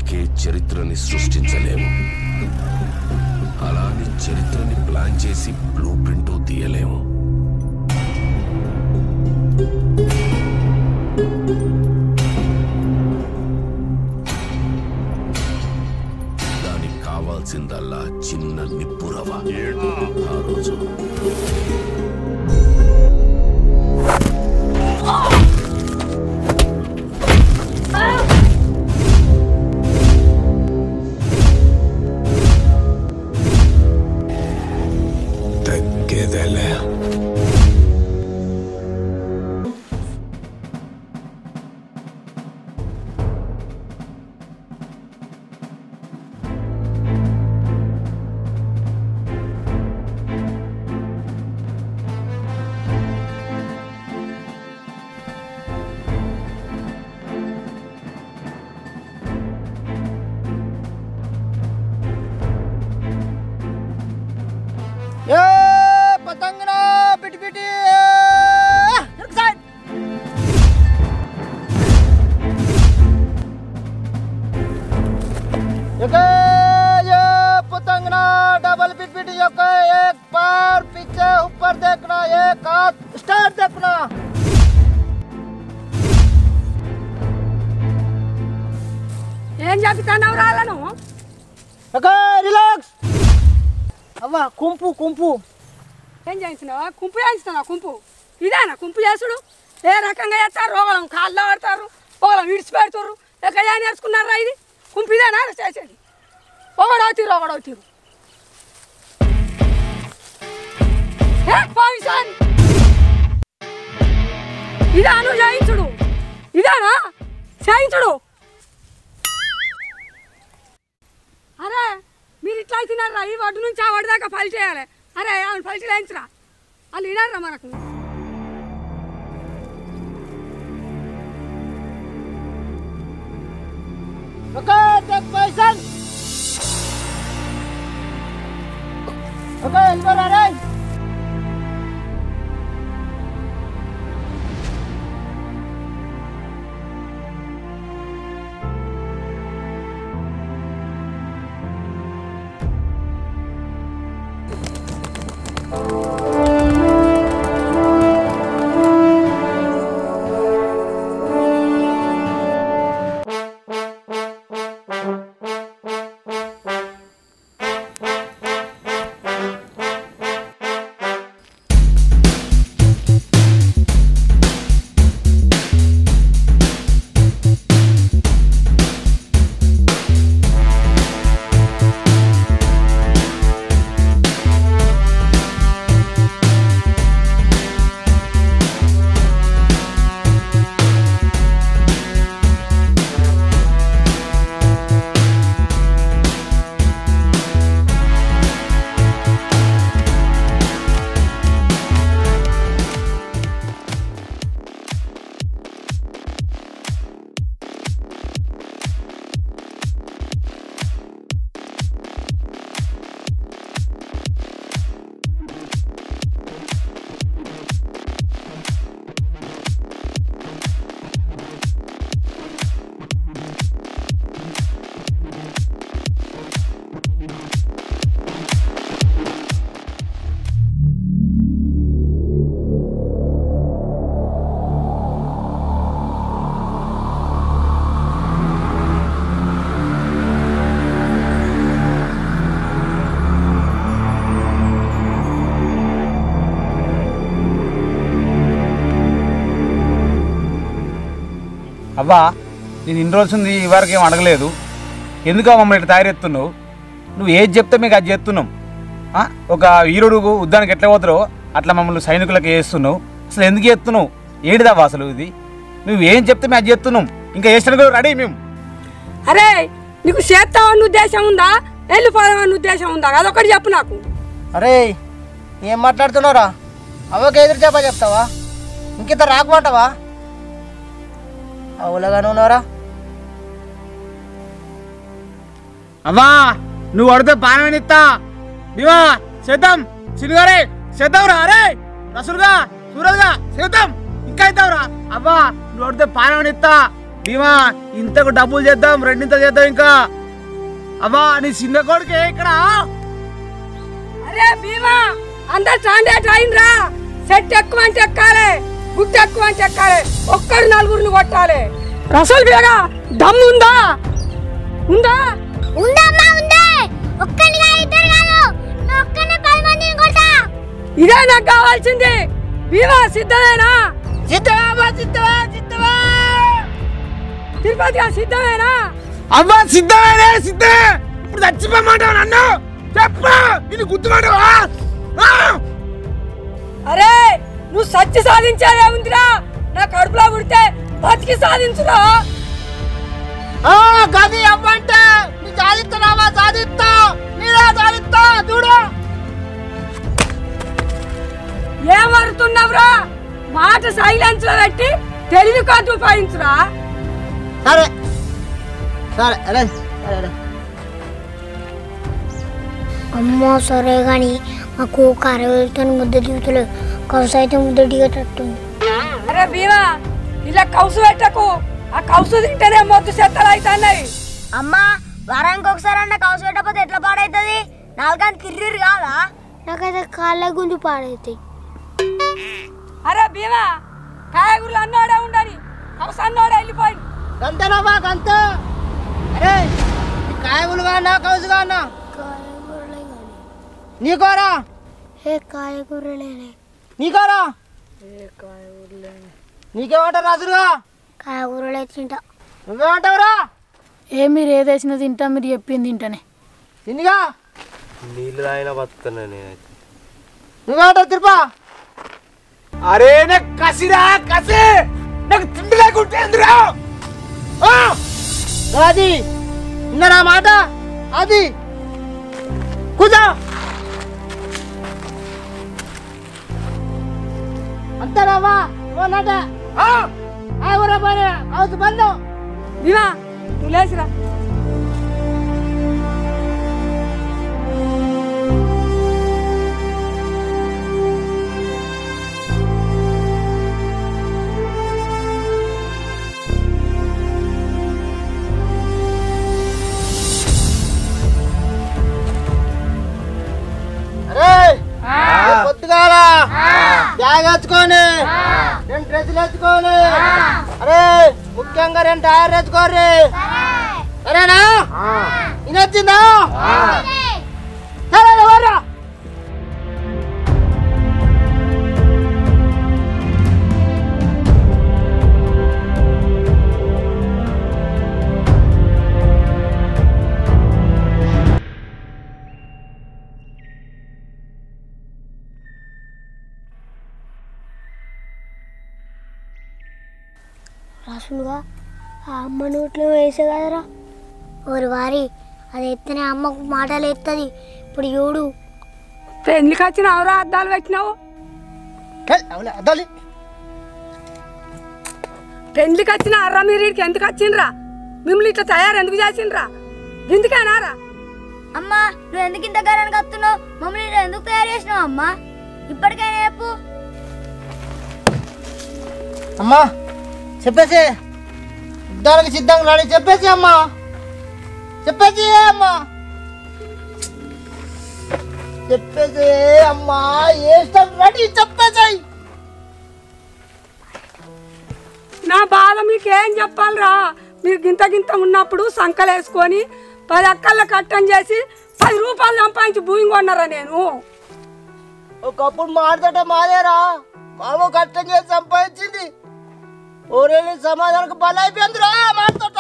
ఒకే చరిత్రని సృష్టించలేము అలాని చరిత్రని ప్లాన్ చేసి బ్లూ ప్రింట్ తీయలేము దానికి కావాల్సిందల్లా చిన్న నిప్పురవ ఆ రోజు తగ్గేదేలే ఏ పతంగనా పిటి పిటి సైడ్ ये ये पतंगना डबल पिट पिट एक एक पैर पीछे ऊपर देखना एक हाथ स्टार्ट देखना ఏం చెప్తావు రాలను ఓకే రిలాక్స్ అవ్వ కుంపు కుంపు ఏం చేస్తున్నావా కుంపు చేస్తున్నావా కుంపు ఇదేనా కుంపు చేసుడు ఏ రకంగా చేస్తారు రోగలం కాళ్ళు ఆడతారు ఒకళ్ళం విడిచిపెడతారు ఎక్కడ నేర్చుకున్నారా ఇది కుంపు ఇదేనా చేసేది ఒకడవుతారు ఒకడవుతారు ఏ పావిసాన్ ఇదాను చేయించుడు ఇదేనా చేయించుడు అరే మీరు ఇట్లా అవుతున్నారా ఈ వడ్డు నుంచి ఆ వడ్డు దాకా ఫలి చేయాలి అరే అవును ఫలి చేయించరా వాళ్ళు వినారా మనకు ఓకే టేక్ పొజిషన్ ఓకే వెళ్ళిపోరా రే అవ్వా నేను ఇన్ని రోజుంది ఈ వరకు ఏం అడగలేదు ఎందుకు మమ్మల్ని ఇట్లా తయారెత్తున్నావు నువ్వు ఏది చెప్తే మీకు అది చేస్తున్నాం ఆ? ఒక వీరుడు ఉద్దానికి ఎట్లా పోతారో అట్లా మమ్మల్ని సైనికులకు వేస్తున్నావు అసలు ఎందుకు చేస్తున్నావు ఏడిదావా అసలు ఇది నువ్వు ఏం చెప్తే మేము అది చేస్తున్నాం ఇంకా వేసిన కూడా రెడీ మేము అరే నీకు చేస్తామన్న ఉద్దేశం ఉందా వెళ్ళిపోదామన్న ఉద్దేశం ఉందా అదొకటి చెప్పు నాకు అరే ఏం మాట్లాడుతున్నావురా అవ్వకి ఎదురు చెప్పా చెప్తావా ఇంకింత రాకమంటావా అవులగానే ఉన్నారా అవ్వా నువ్వు అడితే బాణం ఇస్తా దివా చేద్దాం చిన్నగారే చేద్దాం రా అరే రసులుగా సూరజ్గా చేద్దాం ఇంకా ఇద్దాం రా అవ్వా నువ్వు అడితే బాణం ఇస్తా భీమా ఇంతకు డబ్బులు చేద్దాం రెండింత చేద్దాం ఇంకా అవ్వా నీ చిన్న కొడుకే ఇక్కడ అరే భీమా అందరు స్టాండర్డ్ అయిండ్రా సెట్ ఎక్కువ అంటే ఎక్కాలి గుట్ట ఎక్కువ అంటే ఎక్కాలి ఒక్కడు నలుగురిని కొట్టాలి రసల్ బేగా దమ్ము ఉందా ఉందా ఉందమ్మా ఉంది ఒక్కని కాదు ఇద్దరు కాదు నువ్వు ఒక్కనే పది మందిని కొడతా ఇదే నాకు కావాల్సింది భీమా సిద్ధమేనా సిద్ధమా సిద్ధమా సిద్ధమా తిరుపతిగా సిద్ధమేనా అవ్వా సిద్ధమేనే సిద్ధమే ఇప్పుడు చచ్చిపోమంటావు నన్ను చెప్పు ఇది గుర్తుపడవా అరే నువ్వు సత్య సాధించేదే ఉందిరా నా కడుపులో పుడితే బతికి సాధించురా ఆ, గది అవ్వంటే నీ సాధిస్తున్నావా సాధిస్తా మీరే సాధిస్తా చూడు ఏమరుతున్నావురా మాట సైలెన్స్ లో పెట్టి తెలివి కాదు ఉపయోగించురా సరే సరే అరే సరే అరే అమ్మో సరే గాని మాకు కరవేలతో ముద్ద దిగుతలు కౌసు అయితే ముద్ద దిగేటట్టుంది అరే భీమా ఇలా కౌసు పెట్టకు ఆ కౌసు తింటేనే మొద్దు చెత్తలు అవుతున్నాయి అమ్మా వారానికి ఒకసారి అన్న కౌసు పెట్టకపోతే ఎట్లా పాడవుతుంది నాలుగాని కిర్రీరు కాదా నాకైతే కాళ్ళ గుంజు పాడవుతాయి అరే భీమా కాయగూరలు అన్నోడే ఉండని కౌసు అన్నోడే వెళ్ళిపోయి గంతేనవ్వా గంత అరే ఈ కాయగులు కానా కౌసు కానా కాయగూరలే కానీ నీకోరా ఏ కాయగూరలేనే నీకోరా నీకేమంటారు రాజురుగా కాయగూరలే తింటా నువ్వేమంటావురా ఏ మీరు ఏదేసినా తింటా మీరు చెప్పింది తింటానే తిండిగా నీళ్ళు తాగినా బతుకుతున్నా నేనైతే నువ్వేమంటావు తిరుపా అరే నాకు కసిరా కసి నాకు తిండి లేకుంటేందిరా అది విన్నరా మాట అది కూర్చో అంతేనావా ఓనట ఆ ఊర పని కౌసు బంధం భీమా నువ్వు లేచిరా అరే రేపు పొద్దుగాల బ్యాగ్ ఎత్తుకొని రెండు డ్రెస్సులు ఎత్తుకొని అరే ముఖ్యంగా రెండు టైర్ ఎత్తుకోర్రి సరేనా ఇనొచ్చిందా సరే ఎవరా రాసులుగా ఆ అమ్మ నోట్లో వేసే కదరా ఓరి వారి అది ఎత్తనే అమ్మకు మాటలు ఎత్తది ఇప్పుడు చూడు పెళ్లికి వచ్చిన ఎవరో అద్దాలు పెట్టినావు అవులే అద్దాలి పెళ్లికి వచ్చిన అర్రా మీరు ఈడికి ఎందుకు వచ్చిండ్రా మిమ్మల్ని ఇట్లా తయారు ఎందుకు చేసిండ్రా ఎందుకేనారా అమ్మా నువ్వు ఎందుకు ఇంత గారానికి వస్తున్నావు మమ్మల్ని ఇలా ఎందుకు తయారు చేసినావు అమ్మా ఇప్పటికైనా చెప్పు అమ్మా చెప్పేసి యుద్ధానికి సిద్ధంగా రాని చెప్పేసి అమ్మా చెప్పేసి అమ్మా చెప్పేసి అమ్మా ఏ ఇష్టం రెడీ చెప్పేసాయి నా బాధ మీకు ఏం చెప్పాలిరా మీరు గింత గింత ఉన్నప్పుడు సంకలు వేసుకొని పది అక్కల కట్టం చేసి పది రూపాయలు సంపాదించి భూమి కొన్నారా నేను ఒకప్పుడు మాడతట మాదేరా మామ కష్టం చేసి సంపాదించింది ఓరేళ్ళు సమాధానికి బల అయిపోయిందిరా మాడతట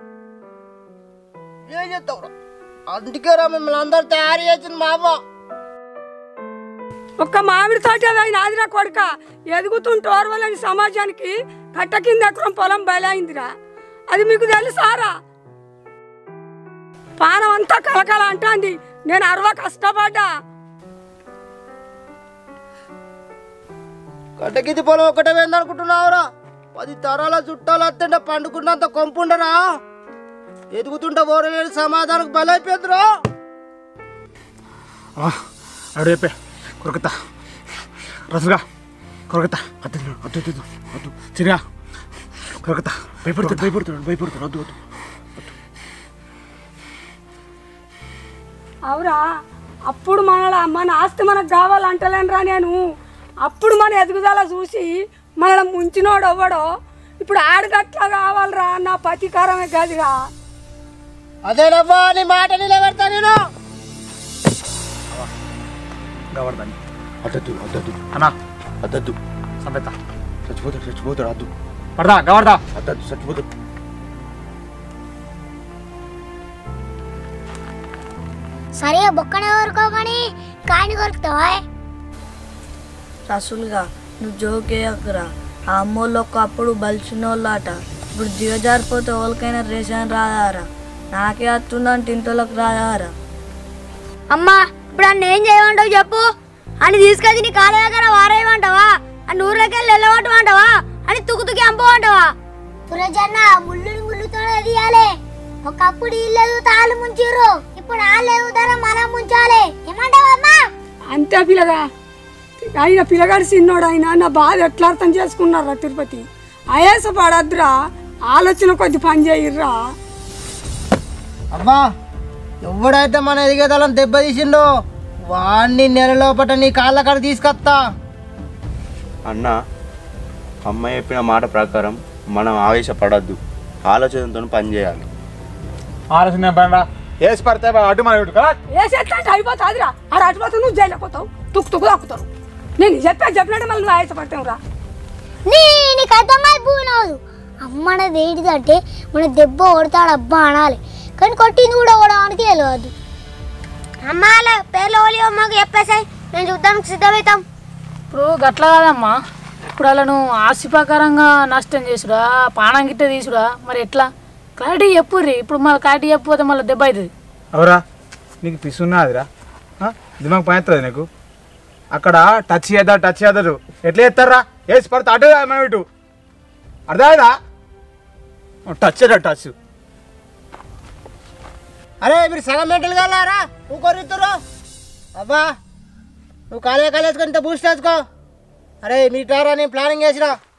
ఏం చేస్తావురా అందుకే రా మిమ్మల్ని అందరు తయారు చేసింది మామ ఒక్క మామిడి తోట నాదిరా కొడుక ఎదుగుతుంటే ఓర్వలేని సమాజానికి కట్ట కింద ఎకరం పొలం బలైందిరా అది మీకు తెలుసారా పానం అంతా కలకల అంటాంది నేను అరవ కష్టపడ్డా కట్టకిది పొలం ఒకటే వేందనుకుంటున్నావురా పది తరాల చుట్టాలు వస్తుంటే పండుకున్నంత కొంపుండరా ఎదుగుతుంటే ఓరలేని సమాధానికి బలైపోయిందిరా అడు చెప్పే కొరకతా రసుగా కొరకతా అద్దు అద్దు అద్దు అద్దు చిరిగా కలకత్తా భయపడుతుంది భయపడుతున్నాడు భయపడుతున్నాడు వద్దు వద్దు అవురా అప్పుడు మన మన ఆస్తి మనకు కావాలంటలేనురా నేను అప్పుడు మన ఎదుగుదల చూసి మనల్ని ముంచినోడు ఎవ్వడో ఇప్పుడు ఆడగట్ల కావాలరా నా పతికారమే గదిరా అదేనవ్వా నీ మాట నిలబెడతా నేను గవర్దాన్ని అద్దద్దు అద్దద్దు అన్నా అద్దద్దు సంపెత్తా చచ్చిపోతాడు చచ్చిపోతాడు అద్దు పడదా గవర్దా అద్దద్దు చచ్చిపోతాడు సరే బొక్కనే ఊరుకోమని కాయని కొరుకుతావా రసులుగా నువ్వు జోకేయకురా ఆ అమ్మోళ్ళు ఒకప్పుడు బలిచినోళ్ళాట ఇప్పుడు దిగజారిపోతే వాళ్ళకైనా రేషన్ రాదారా నాకే వస్తుందంటే ఇంట్లోకి రాదారా అమ్మా ఇప్పుడు అన్న ఏం చేయమంటావు చెప్పు అని తీసుకొచ్చి నీ కాళ్ళ దగ్గర వారేయమంటావా ఆ నూరులోకి వెళ్ళి వెళ్ళమంటావా అని తుకు తుకి అంపమంటావా పురజన్న ముళ్ళు ముళ్ళుతో తీయాలి ఒకప్పుడు ఇల్లు తాళ్ళు ముంచిర్రు ఇప్పుడు వాళ్ళు ఎదుగుతారా మనం ముంచాలి ఏమంటావమ్మా అంతే పిల్లగా ఆయన పిల్లగాడు చిన్నోడు ఆయన నా బాధ ఎట్లా అర్థం చేసుకున్నారా తిరుపతి ఆయాస పడద్దురా ఆలోచన కొద్ది పని చేయర్రా అమ్మా ఎవడైతే మన ఎదిగేదలం దెబ్బతీసిండో వాడిని నెల లోపట నీ కాళ్ళ కాడ తీసుకొస్తా అన్న అమ్మ చెప్పిన మాట ప్రకారం మనం ఆవేశపడద్దు ఆలోచనతో పని చేయాలి ఆలోచన పడా వేసి పడితే అడ్డు మన ఇటు కదా ఏ చేస్తా అంటే అయిపోతుందిరా ఆడ అటుపోతావు నువ్వు జైలు పోతావు తుక్కు తుక్కు తక్కుతారు నేను చెప్పా చెప్పినట్టు మళ్ళీ నువ్వు ఆయాస పడతావు రా నీ నీకు అర్థం కాదు పూనవదు అమ్మనది ఏంటిదంటే మన దెబ్బ కొడతాడు అబ్బా అనాలి కానీ కొట్టింది కూడా కొడడానికి తెలియదు అమ్మాల పేర్లు ఓలి అమ్మకి చెప్పేసాయి నేను చూద్దానికి సిద్ధమవుతాం ఇప్పుడు గట్ల కాదమ్మా ఇప్పుడు అలా నువ్వు ఆస్తి ప్రకారంగా నష్టం చేసుడా పానం గిట్ట తీసుడా మరి ఎట్లా క్లారిటీ చెప్పుర్రి ఇప్పుడు మళ్ళీ క్లారిటీ చెప్పకపోతే మళ్ళీ దెబ్బ అవుతుంది అవురా నీకు పిసున్నదిరా దిమాగ్ పని అవుతుంది నీకు అక్కడ టచ్ చేద్దా టచ్ చేద్దరు ఎట్లా చేస్తారా వేసి పడితే అటు మనం ఇటు అర్థమైందా టచ్ చేయరా టచ్ అరే మీరు సగం మెంటలు కాలారా ఇంకొరిద్దరు అబ్బా నువ్వు కాలే కాలేసుకొని బూస్ట్ వేసుకో అరే మీ టారా నేను ప్లానింగ్ చేసినా